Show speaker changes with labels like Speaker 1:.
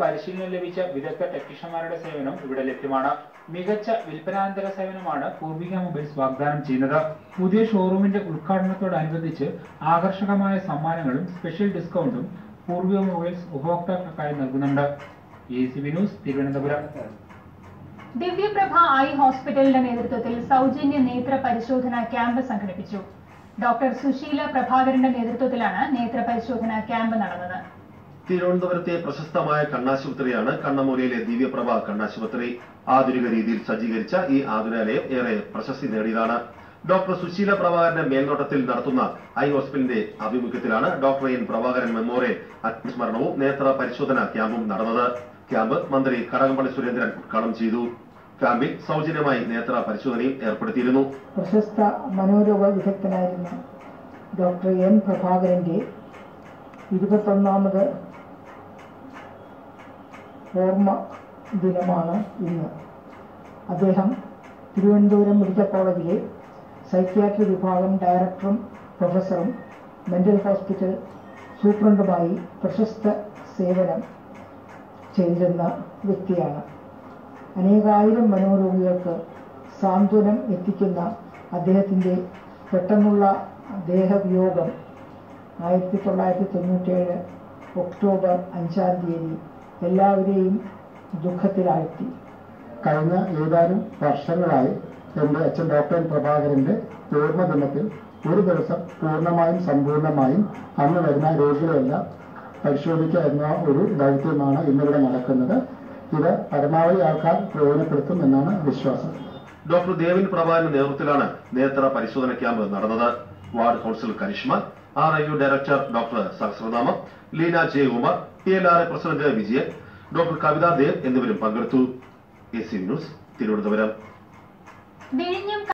Speaker 1: പരിശീലനം ലഭിച്ച വിദഗ്ധ ടെക്നീഷ്യന്മാരുടെ സേവനം ഇവിടെ ലഭ്യമാണ് മികച്ച വിൽപ്പനാനന്തര സേവനമാണ് പൂർവിക മൊബൈൽസ് വാഗ്ദാനം ചെയ്യുന്നത് പുതിയ ഷോറൂമിന്റെ ഉദ്ഘാടനത്തോടനുബന്ധിച്ച് ആകർഷകമായ സമ്മാനങ്ങളും സ്പെഷ്യൽ ഡിസ്കൗണ്ടും പൂർവിക മൊബൈൽസ് ഉപഭോക്താക്കൾക്കായി നൽകുന്നുണ്ട് A C B news Thiruvananthapuram
Speaker 2: Divyaprabha eye ഹോസ്പിറ്റലിന്റെ നേതൃത്വത്തിൽ സൗജന്യ നേത്ര പരിശോധന ക്യാമ്പ് സംഘടിപ്പിച്ചു ഡോക്ടർ സുശീല പ്രഭാകരന്റെ നേതൃത്വത്തിലാണ് നേത്ര പരിശോധന ക്യാമ്പ് നടന്നത്
Speaker 3: തിരുവനന്തപുരത്തെ പ്രശസ്തമായ കണ്ണാശുപത്രിയാണ് കണ്ണമൂലയിലെ ദിവ്യപ്രഭ കണ്ണാശുപത്രി ആധുനിക രീതിയിൽ സജ്ജീകരിച്ച ഈ ആതുരാലയം ഏറെ പ്രശസ്തി നേടിയതാണ് ഡോക്ടർ സുശീല പ്രഭാകരന്റെ മേൽനോട്ടത്തിൽ നടത്തുന്ന ഐ ഹോസ്പിറ്റലിന്റെ ആഭിമുഖ്യത്തിലാണ് ഡോക്ടർ എൻ പ്രഭാകരൻ മെമ്മോറിയൽ അനുസ്മരണവും നേത്ര പരിശോധന ക്യാമ്പും നടന്നത് ക്യാമ്പ് മന്ത്രി കടകംപള്ളി സുരേന്ദ്രൻ ഉദ്ഘാടനം ചെയ്തു ക്യാമ്പിൽ സൗജന്യമായി നേത്ര പരിശോധനയും ഏർപ്പെടുത്തിയിരുന്നു
Speaker 4: പ്രശസ്ത മനോരോഗ വിദഗ്ധനായിരുന്ന ഡോക്ടർ എൻ പ്രഭാകരന്റെ ഇരുപത്തൊന്നാമത് ഓർമ്മ ദിനമാണ് ഇന്ന് അദ്ദേഹം തിരുവനന്തപുരം മെഡിക്കൽ കോളേജിലെ സൈക്യാട്രി വിഭാഗം ഡയറക്ടറും പ്രൊഫസറും മെന്റൽ ഹോസ്പിറ്റൽ സൂപ്രണ്ടുമായി പ്രശസ്ത സേവനം ചെയ്തിരുന്ന വ്യക്തിയാണ് അനേകായിരം മനോരോഗികൾക്ക് സാന്ത്വനം എത്തിക്കുന്ന അദ്ദേഹത്തിൻ്റെ പെട്ടെന്നുള്ള ദേഹവിയോഗം ആയിരത്തി തൊള്ളായിരത്തി തൊണ്ണൂറ്റേഴ് ഒക്ടോബർ അഞ്ചാം തീയതി എല്ലാവരെയും ദുഃഖത്തിലാഴ്ത്തി
Speaker 5: കഴിഞ്ഞ ഏതാനും വർഷങ്ങളായി എൻ്റെ അച്ഛൻ ഡോക്ടർ എൻ പ്രഭാകരന്റെ ഓർമ്മ ദിനത്തിൽ ഒരു ദിവസം പൂർണ്ണമായും സമ്പൂർണ്ണമായും അന്ന് വരുന്ന രോഗികളെല്ലാം പരിശോധിക്കുക എന്ന ഒരു ദൗത്യമാണ് ഇന്നിവിടെ നടക്കുന്നത് ഇത് പരമാവധി ആൾക്കാർ പ്രയോജനപ്പെടുത്തും എന്നാണ് വിശ്വാസം
Speaker 3: ഡോക്ടർ ദേവിൻ പ്രഭാകരന്റെ നേതൃത്വത്തിലാണ് നേത്ര പരിശോധന ക്യാമ്പ് നടന്നത് ward councillor Karishma R I U director doctor Sahasranamam Leena Jayakumar T L R A president Vijayan doctor Kavitha Dev എന്നിവരും പങ്കെടുത്തു എ സി ന്യൂസ് തിരുവനന്തപുരം
Speaker 2: വിഴിഞ്ഞം